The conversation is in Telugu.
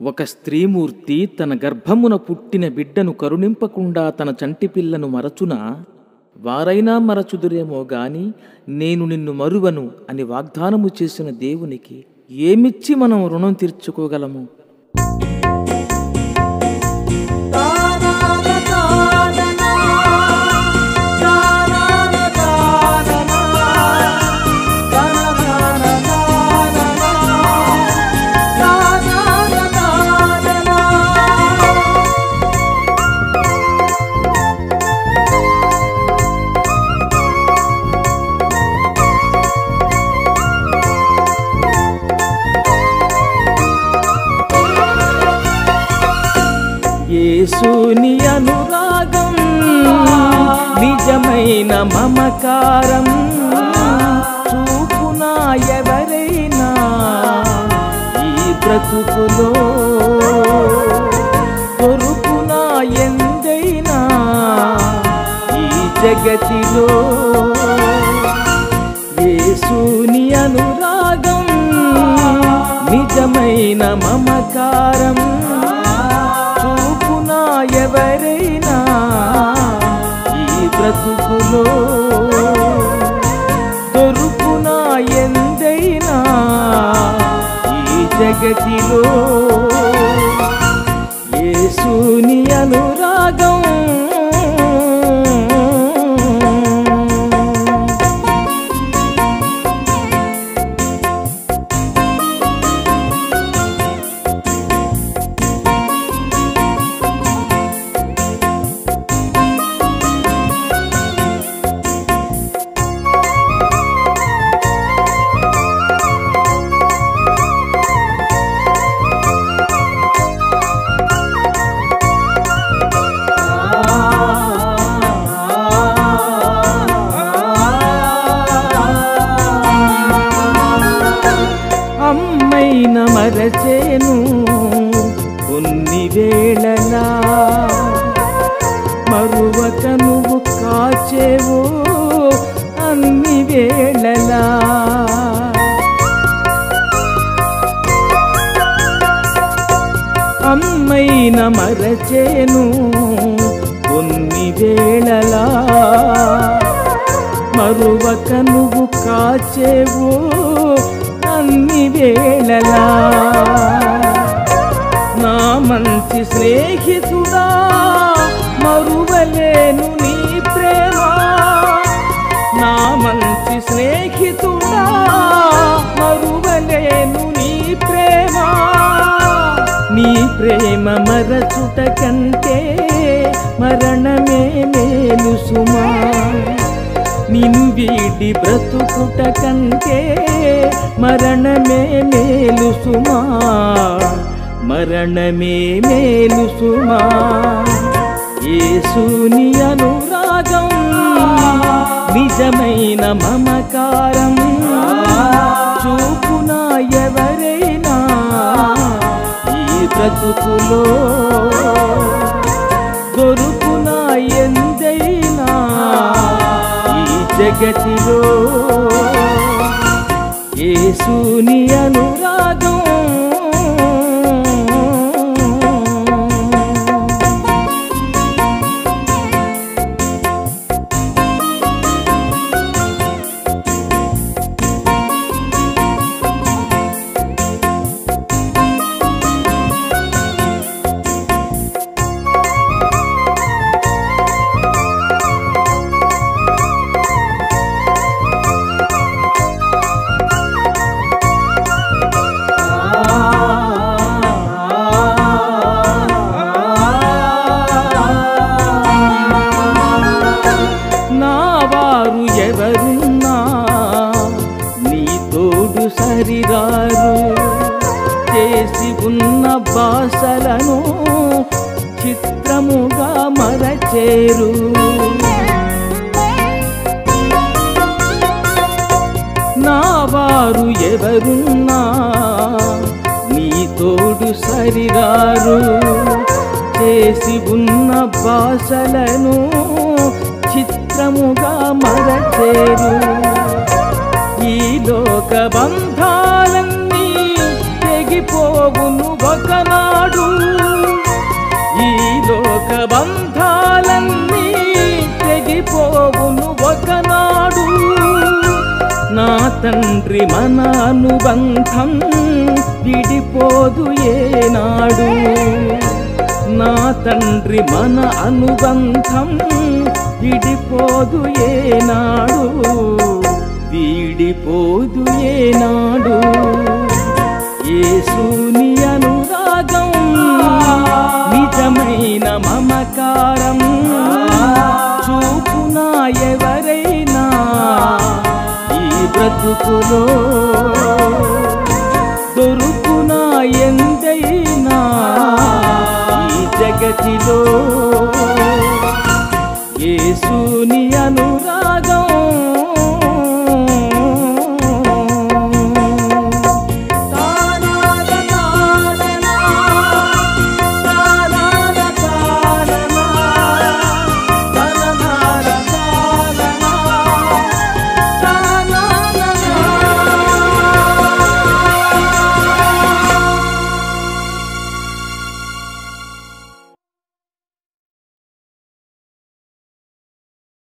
ఒక స్త్రీమూర్తి తన గర్భమున పుట్టిన బిడ్డను కరుణింపకుండా తన చంటి పిల్లను మరచునా వారైనా మరచుదురేమో గాని నేను నిన్ను మరువను అని వాగ్దానము చేసిన దేవునికి ఏమిచ్చి మనం రుణం తీర్చుకోగలము యేసుని అనురాగం నిజమైన మమకారం చూపునా ఎవరైనా ఈ బ్రతుకులో దొరుకునా ఎందైనా ఈ జగతిలో యేసుని అనురాగం నిజమైన మమకారం చూపునా ఎవరైనా ఈ బ్రతుకులో దొరుకునా ఎందైనా ఈ జగతిలో యేసుని అనురాగం అమ్మైన మరచేను కొన్ని వేళలా మరువక నువ్వు కాచేవో అన్ని వేళలా అమ్మైన మరచేను కొన్ని వేళలా మరువక నువ్వు కాచేవో అన్ని వేళలా నా మంచి స్నేహితుడా మరువలేను నీ ప్రేమ నా మంచి స్నేహితుడా మరువలేను నీ ప్రేమ నీ ప్రేమ మరచుట కంటే మరణమే మేలు సుమా నిన్ను వీడి బ్రతుకుట కంటే మరణమే మేలు సుమా మరణమే మేలు సుమా యేసుని అనురాగం నిజమైన మమకారం చూపునా ఎవరైనా ఈ బ్రతుకులో దొరుకునా ఎందైనా ఈ జగతిలో యేసుని అనురాగం నా వారు ఎవరున్నా నీ తోడు సరిరారు చేసి ఉన్న భాషలను చిత్రముగా మరచేరు నా వారు ఎవరున్నా నీ తోడు సరిరారు చేసి ఉన్న భాషలను చిత్రముగా మరచేరు ఈ లోక బంధాలన్నీ తెగిపోవును ఒకనాడు తండ్రి మన అనుబంధం విడిపోదు ఏనాడు నా తండ్రి మన అనుబంధం విడిపోదు ఏనాడు వీడిపోదు ఏనాడు యేసుని అనురాగం నిజమైన మమకారం చూపునా ఎవరైనా ఈ బ్రతుకులో